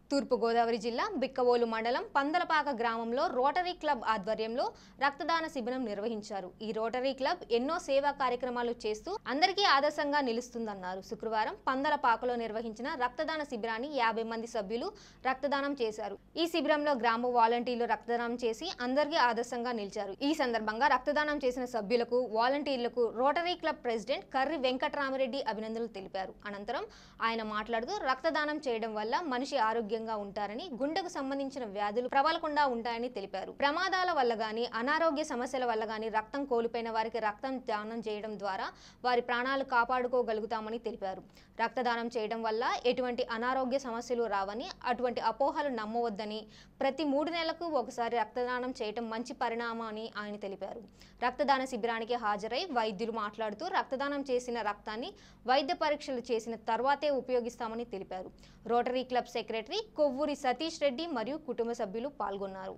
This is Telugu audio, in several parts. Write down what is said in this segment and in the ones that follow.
తూర్పుగోదావరి జిల్లా బిక్కవోలు మండలం పందలపాక గ్రామంలో రోటరీ క్లబ్ ఆధ్వర్యంలో రక్తదాన శిబిరం నిర్వహించారు ఈ రోటరీ క్లబ్ ఎన్నో సేవా కార్యక్రమాలు చేస్తూ అందరికీ ఆదర్శంగా నిలుస్తుందన్నారు శుక్రవారం పందలపాకలో నిర్వహించిన రక్తదాన శిబిరాన్ని యాభై మంది సభ్యులు రక్తదానం చేశారు ఈ శిబిరంలో గ్రామ వాలంటీర్లు రక్తదానం చేసి అందరికీ ఆదర్శంగా నిలిచారు ఈ సందర్భంగా రక్తదానం చేసిన సభ్యులకు వాలంటీర్లకు Rotary club president Karri Venkataramareddy అభినందనలు తెలిపారు అనంతరం ఆయన మాట్లాడుతూ రక్తదానం చేయడం వల్ల మనిషి ఆరోగ్యంగా ఉంటారని గుండెకు సంబంధించిన వ్యాధులు ప్రబలకుండా ఉంటాయని తెలిపారు ప్రమాదాల వల్ల గాని అనారోగ్య సమస్యల వల్ల గాని రక్తం కోల్పోయిన వారికి రక్తం దానం చేయడం ద్వారా వారి ప్రాణాలు కాపాడుకోగలుగుతామని తెలిపారు రక్తదానం చేయడం వల్ల ఎటువంటి అనారోగ్య సమస్యలు రావని అటువంటి అపోహలు నమ్మవద్దని ప్రతి మూడు నెలలకు ఒకసారి రక్తదానం చేయడం మంచి పరిణామం అని ఆయన తెలిపారు రక్తదాన శిబిరానికి హాజరై వైద్యులు మాట్లాడుతూ రక్తదానం చేసిన రక్తాన్ని వైద్య పరీక్షలు చేసిన తర్వాతే ఉపయోగిస్తామని తెలిపారు Rotary club secretary Kovvuri Satish Reddy మరియు కుటుంబ సభ్యులు పాల్గొన్నారు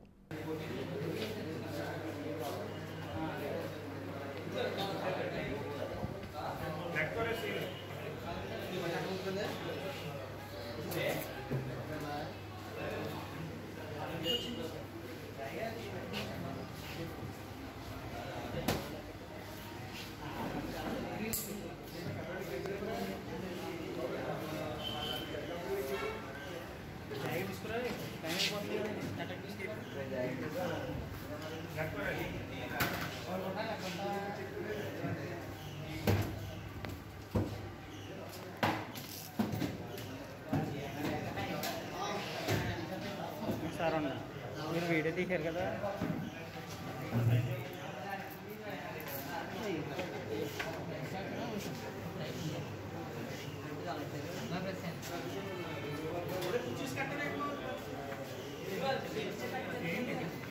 సార్ అన్న మీరు వీడియో తీశారు కదా Gracias.